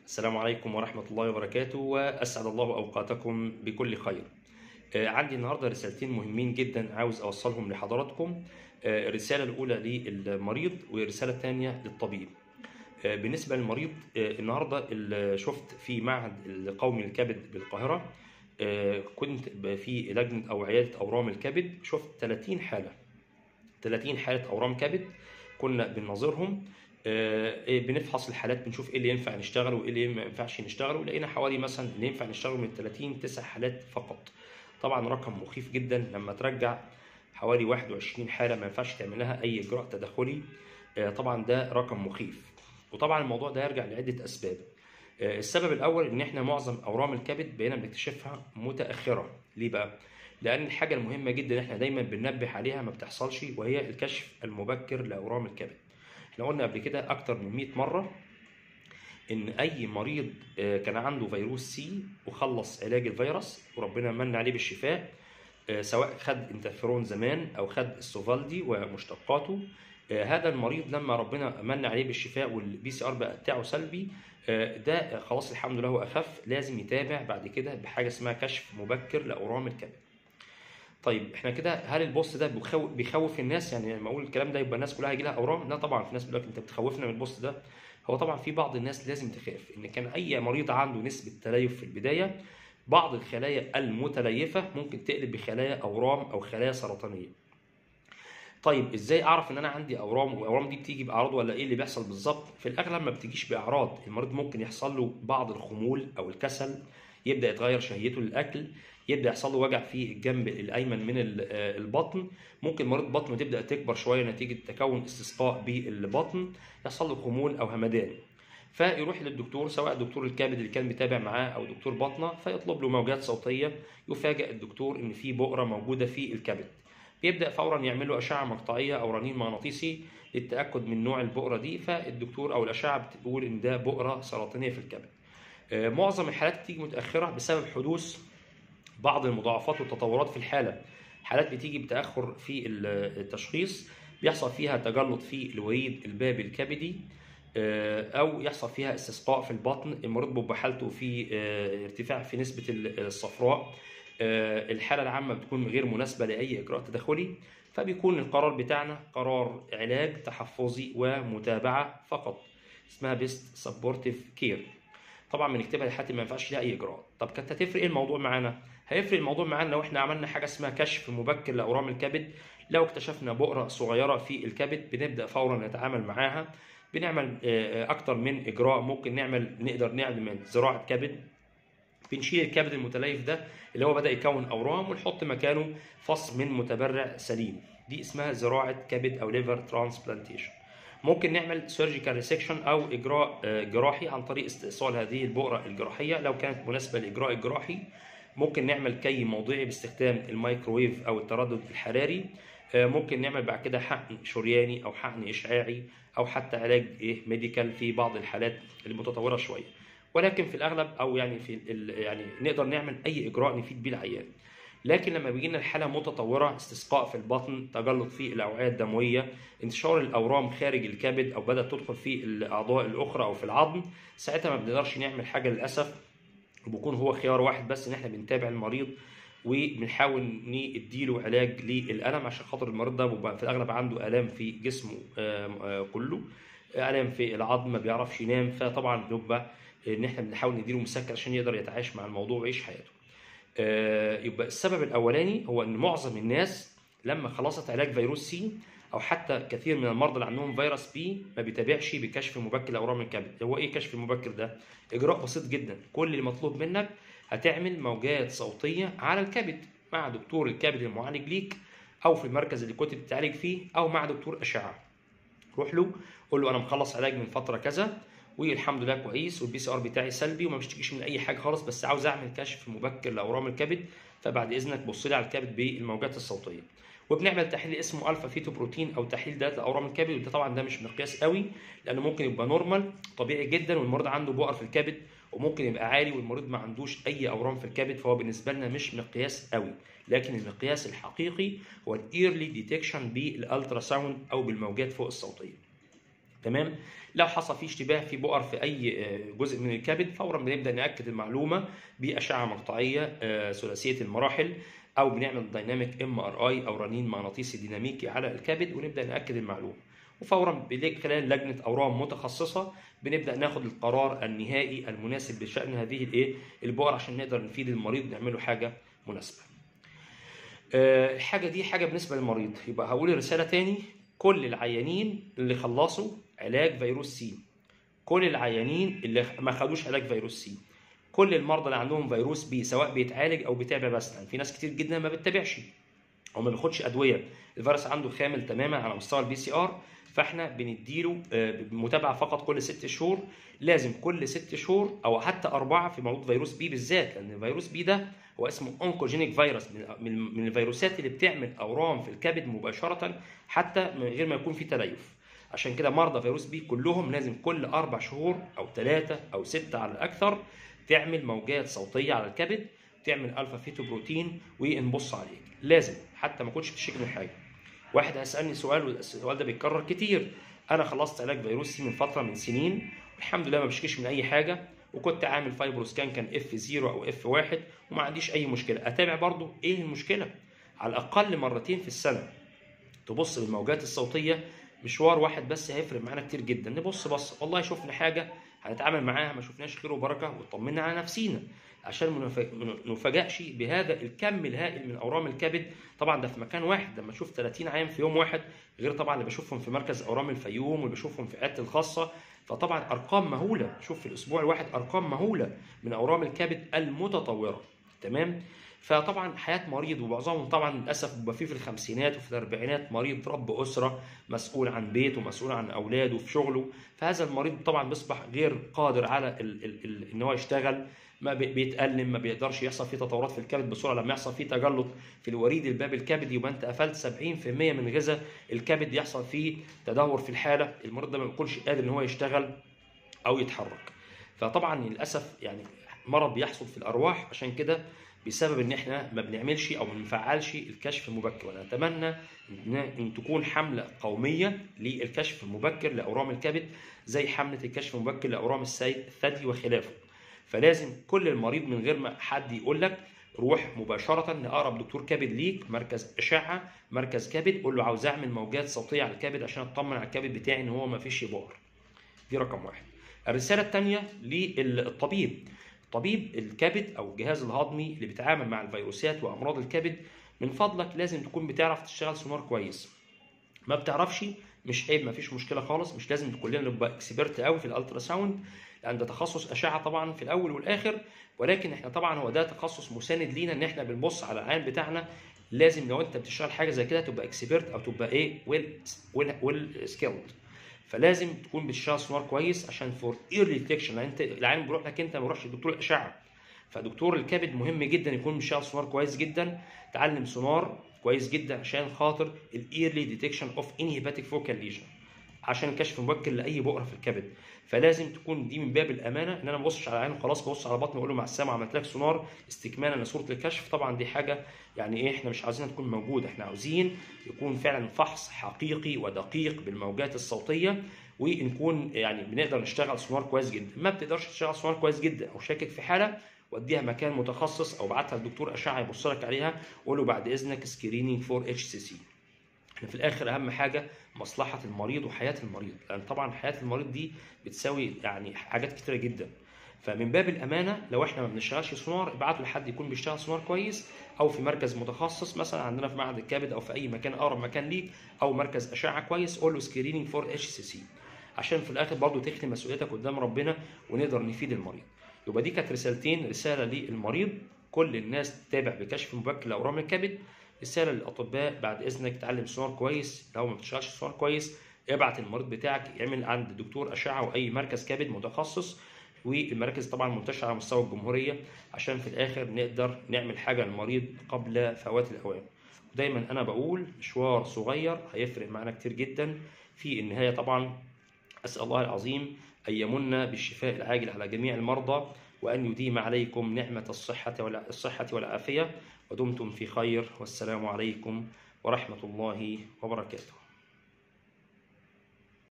السلام عليكم ورحمة الله وبركاته وأسعد الله أوقاتكم بكل خير آه، عندي النهاردة رسالتين مهمين جدا عاوز أوصلهم لحضراتكم آه، الرسالة الأولى للمريض والرسالة الثانية للطبيب آه، بالنسبة للمريض آه، النهاردة ال- شفت في معهد القومي للكبد بالقاهرة آه، كنت ب- في لجنة أو عيادة أورام الكبد شفت 30 حالة 30 حالة أورام كبد كنا بنناظرهم آه، إيه بنفحص الحالات بنشوف ايه اللي ينفع نشتغل وايه اللي ما ينفعش نشتغل ولقينا حوالي مثلا اللي ينفع نشتغل من 30 تسع حالات فقط طبعا رقم مخيف جدا لما ترجع حوالي 21 حالة ما ينفعش تعمل لها اي اجراء تدخلي آه، طبعا ده رقم مخيف وطبعا الموضوع ده يرجع لعدة اسباب آه، السبب الاول ان احنا معظم اورام الكبد بقينا بنكتشفها متاخره ليه بقى لان الحاجه المهمه جدا احنا دايما بننبه عليها ما بتحصلش وهي الكشف المبكر لاورام الكبد احنا قلنا قبل كده اكتر من 100 مره ان اي مريض آه، كان عنده فيروس سي وخلص علاج الفيروس وربنا من عليه بالشفاء آه، سواء خد انترفيرون زمان او خد السوفالدي ومشتقاته آه، هذا المريض لما ربنا من عليه بالشفاء والبي سي ار بقى بتاعه سلبي آه، ده خلاص الحمد لله هو اخف لازم يتابع بعد كده بحاجه اسمها كشف مبكر لاورام الكبد طيب احنا كده هل البوست ده بيخوف, بيخوف الناس يعني لما اقول الكلام ده يبقى الناس كلها هيجي لها اورام لا طبعا في ناس بيقول لك انت بتخوفنا من البوست ده هو طبعا في بعض الناس لازم تخاف ان كان اي مريض عنده نسبه تليف في البدايه بعض الخلايا المتليفه ممكن تقلب بخلايا اورام او خلايا سرطانيه طيب ازاي اعرف ان انا عندي اورام والاورام دي بتيجي باعراض ولا ايه اللي بيحصل بالظبط في الاغلب ما بتجيش باعراض المريض ممكن يحصل له بعض الخمول او الكسل يبدا يتغير شهيته للاكل يبدا يحصل له وجع في الجنب الايمن من ال- آه، البطن ممكن مريض بطنه تبدا تكبر شويه نتيجه تكون استسقاء بالبطن يحصل له خمول او همدان فيروح للدكتور سواء دكتور الكبد اللي كان بيتابع معاه او دكتور باطنه فيطلب له موجات صوتيه يفاجئ الدكتور ان في بؤره موجوده في الكبد بيبدا فورا يعمل له اشعه مقطعيه او رنين مغناطيسي للتاكد من نوع البؤره دي فالدكتور او الاشعه بتقول ان ده بؤره سرطانيه في الكبد آه، معظم الحالات بتيجي متاخره بسبب حدوث بعض المضاعفات والتطورات في الحاله حالات بتيجي بتاخر في التشخيص بيحصل فيها تجلط في الوريد البابي الكبدي آه، او يحصل فيها استسقاء في البطن المريض بيبقى حالته في آه، ارتفاع في نسبه الصفراء آه، الحاله العامه بتكون غير مناسبه لاي اجراء تدخلي فبيكون القرار بتاعنا قرار علاج تحفظي ومتابعه فقط اسمها بيست سبورتيف كير طبعا بنكتبها لحد ما ينفعش لها اي اجراء طب كانت هتفرق ايه الموضوع معانا هيفرق الموضوع معانا لو احنا عملنا حاجه اسمها كشف مبكر لاورام الكبد لو اكتشفنا بؤره صغيره في الكبد بنبدا فورا نتعامل معاها بنعمل آه، اكتر من اجراء ممكن نعمل نقدر نعمل زراعه كبد بنشيل الكبد المتليف ده اللي هو بدا يكون اورام ونحط مكانه فص من متبرع سليم دي اسمها زراعه كبد او ليفر ترانسبلانتيشن ممكن نعمل سيرجيكال ريسكشن او اجراء آه، جراحي عن طريق استئصال هذه البؤره الجراحيه لو كانت مناسبه لاجراء الجراحي ممكن نعمل كي موضعي باستخدام الميكروويف او التردد الحراري آه، ممكن نعمل بعد كده حقن شرياني او حقن اشعاعي او حتى علاج ايه ميديكال في بعض الحالات المتطوره شويه ولكن في الاغلب او يعني في ال- يعني نقدر نعمل اي اجراء نفيد بيه العيان لكن لما بيجي لنا الحاله متطوره استسقاء في البطن تجلط في الاوعيه الدمويه انتشار الاورام خارج الكبد او بدات تدخل في الاعضاء الاخرى او في العظم ساعتها ما بنقدرش نعمل حاجه للاسف وبيكون هو خيار واحد بس ان احنا بنتابع المريض وبنحاول نديله علاج للالم عشان خاطر المريض ده بيبقى في الاغلب عنده الام في جسمه آم، آه، كله الام في العظم ما بيعرفش ينام فطبعا بيبقى ان احنا بنحاول نديله مسكن عشان يقدر يتعايش مع الموضوع ويعيش حياته آه، يبقى السبب الاولاني هو ان معظم الناس لما خلصت علاج فيروس سي او حتى كثير من المرضى اللي عندهم فيروس بي ما بيتابعش بكشف مبكر لاورام الكبد هو ايه كشف المبكر ده اجراء بسيط جدا كل اللي مطلوب منك هتعمل موجات صوتيه على الكبد مع دكتور الكبد المعالج ليك او في المركز اللي كنت بتعالج فيه او مع دكتور اشعه روح له قول له انا مخلص علاج من فتره كذا والحمد لله كويس والبي سي ار بتاعي سلبي وما بشتكيش من اي حاجه خالص بس عاوز اعمل كشف مبكر لاورام الكبد فبعد اذنك بص لي على الكبد بالموجات الصوتيه وبنعمل تحليل اسمه الفا فيتو بروتين او تحليل ده لاورام الكبد وده طبعا ده مش مقياس قوي لانه ممكن يبقى نورمال طبيعي جدا والمريض عنده بؤر في الكبد وممكن يبقى عالي والمريض ما عندوش اي اورام في الكبد فهو بالنسبه لنا مش مقياس قوي لكن المقياس الحقيقي هو الايرلي ديتكشن بالالترا ساوند او بالموجات فوق الصوتيه تمام لو حصل فيه اشتباه في بؤر في اي آه، جزء من الكبد فورا بنبدا ناكد المعلومه باشعه مقطعيه آه، ثلاثيه المراحل او بنعمل دايناميك ام ار اي او رنين مغناطيسي ديناميكي على الكبد ونبدا ناكد المعلومه وفورا بليك خلال لجنه اورام متخصصه بنبدا ناخد القرار النهائي المناسب بشان هذه الايه البؤر عشان نقدر نفيد المريض نعمله حاجه مناسبه آه، الحاجه دي حاجه بالنسبه للمريض يبقى هقول رساله تاني كل العيانين اللي خلصوا علاج فيروس سي كل العيانين اللي ما خدوش علاج فيروس سي كل المرضى اللي عندهم فيروس بي سواء بيتعالج او بيتابع بس يعني في ناس كتير جدا ما بتتابعش او ما بياخدش ادويه الفيروس عنده خامل تماما على مستوى البي سي ار فاحنا بنديله آه، متابعه فقط كل ست شهور لازم كل ست شهور او حتى اربعه في موضوع فيروس بي بالذات لان فيروس بي ده هو اسمه اونكوجينيك فيروس من من من الفيروسات اللي بتعمل اورام في الكبد مباشره حتى من غير ما يكون في تليف عشان كده مرضى فيروس بي كلهم لازم كل اربع شهور او ثلاثه او سته على الاكثر تعمل موجات صوتيه على الكبد تعمل الفا فيتو بروتين ونبص عليك لازم حتى ما كنتش بتشتكي من حاجه واحد هيسالني سؤال والسؤال ده بيتكرر كتير انا خلصت علاج فيروسي من فتره من سنين الحمد لله ما بشكيش من اي حاجه وكنت عامل فايبروسكان كان اف 0 او اف 1 وما عنديش اي مشكله اتابع برضو ايه المشكله على الاقل مرتين في السنه تبص للموجات الصوتيه مشوار واحد بس هيفرق معانا كتير جدا نبص بص والله شفنا حاجه هنتعامل معاها ما شفناش خير وبركه وطمنا على نفسينا عشان ما نف- ما نفاجئش بهذا الكم الهائل من اورام الكبد طبعا ده في مكان واحد لما اشوف 30 عيان في يوم واحد غير طبعا اللي بشوفهم في مركز اورام الفيوم واللي بشوفهم في عيادتي الخاصه فطبعا ارقام مهوله شوف في الاسبوع الواحد ارقام مهوله من اورام الكبد المتطوره تمام فطبعا حياه مريض ومعظمهم طبعا للاسف بيبقى فيه في الخمسينات وفي الاربعينات مريض رب اسره مسؤول عن بيته ومسؤول عن اولاده في شغله فهذا المريض طبعا بيصبح غير قادر على ال ال ال ان هو يشتغل ما بي- بيتألم ما بيقدرش يحصل فيه تطورات في الكبد بسرعه لما يحصل فيه تجلط في الوريد الباب الكبدي يبقى انت قفلت 70% من غذاء الكبد يحصل فيه تدهور في الحاله المريض ده ما بيكونش قادر ان هو يشتغل او يتحرك فطبعا للاسف يعني مرض بيحصل في الارواح عشان كده بسبب ان احنا ما بنعملش او ما بنفعلش الكشف المبكر وانا اتمنى ان ان تكون حمله قوميه للكشف المبكر لاورام الكبد زي حمله الكشف المبكر لاورام السيد الثدي وخلافه فلازم كل المريض من غير ما حد يقول لك روح مباشرة لأقرب دكتور كبد ليك مركز أشعة مركز كبد قول له عاوز أعمل موجات صوتية على الكبد عشان أطمن على الكبد بتاعي إن هو ما فيش بؤر دي رقم واحد الرسالة الثانية للطبيب طبيب الكبد أو الجهاز الهضمي اللي بيتعامل مع الفيروسات وأمراض الكبد من فضلك لازم تكون بتعرف تشتغل سونار كويس ما بتعرفش مش عيب ما فيش مشكله خالص مش لازم كلنا نبقى اكسبرت قوي في الالترا ساوند لان ده تخصص اشعه طبعا في الاول والاخر ولكن احنا طبعا هو ده تخصص مساند لينا ان احنا بنبص على العين بتاعنا لازم لو انت بتشتغل حاجه زي كده تبقى اكسبرت او تبقى ايه ويل ويل ويل سكيلد فلازم تكون بتشتغل سونار كويس عشان فور ايرلي ديتكشن انت العين بيروح لك انت ما بيروحش لدكتور الاشعه فدكتور الكبد مهم جدا يكون بيشتغل سونار كويس جدا تعلم سونار كويس جدا عشان خاطر الايرلي ديتكشن اوف اني هيباتيك فوكال ليجن عشان كشف مبكر لاي بؤره في الكبد فلازم تكون دي من باب الامانه ان انا ما ببصش على عينه خلاص ببص على بطنه واقول له مع السلامه عملت لك سونار استكمالا لصوره الكشف طبعا دي حاجه يعني ايه احنا مش عاوزينها تكون موجوده احنا عاوزين يكون فعلا فحص حقيقي ودقيق بالموجات الصوتيه ونكون يعني بنقدر نشتغل سونار كويس جدا ما بتقدرش تشتغل سونار كويس جدا او شاكك في حاله وديها مكان متخصص او ابعتها لدكتور اشعه يبص لك عليها وقول له بعد اذنك سكرينينج فور اتش سي سي احنا في الاخر اهم حاجه مصلحه المريض وحياه المريض لان طبعا حياه المريض دي بتساوي يعني حاجات كتيره جدا فمن باب الامانه لو احنا ما بنشتغلش سونار ابعته لحد يكون بيشتغل سونار كويس او في مركز متخصص مثلا عندنا في معهد الكبد او في اي مكان اقرب مكان ليك او مركز اشعه كويس قول له سكرينينج فور اتش سي سي عشان في الاخر برضه تخلي مسؤوليتك قدام ربنا ونقدر نفيد المريض يبقى دي كانت رسالتين رساله للمريض كل الناس تتابع بكشف مبكر لاورام الكبد رساله للاطباء بعد اذنك تعلم سونار كويس لو ما بتشتغلش سونار كويس ابعت المريض بتاعك يعمل عند دكتور اشعه او اي مركز كبد متخصص والمراكز طبعا منتشره على مستوى الجمهوريه عشان في الاخر نقدر نعمل حاجه للمريض قبل فوات الاوان ودايما انا بقول مشوار صغير هيفرق معانا كتير جدا في النهايه طبعا اسال الله العظيم ان يمن بالشفاء العاجل على جميع المرضى وان يديم عليكم نعمه الصحه والصحه والعافيه ودمتم في خير والسلام عليكم ورحمه الله وبركاته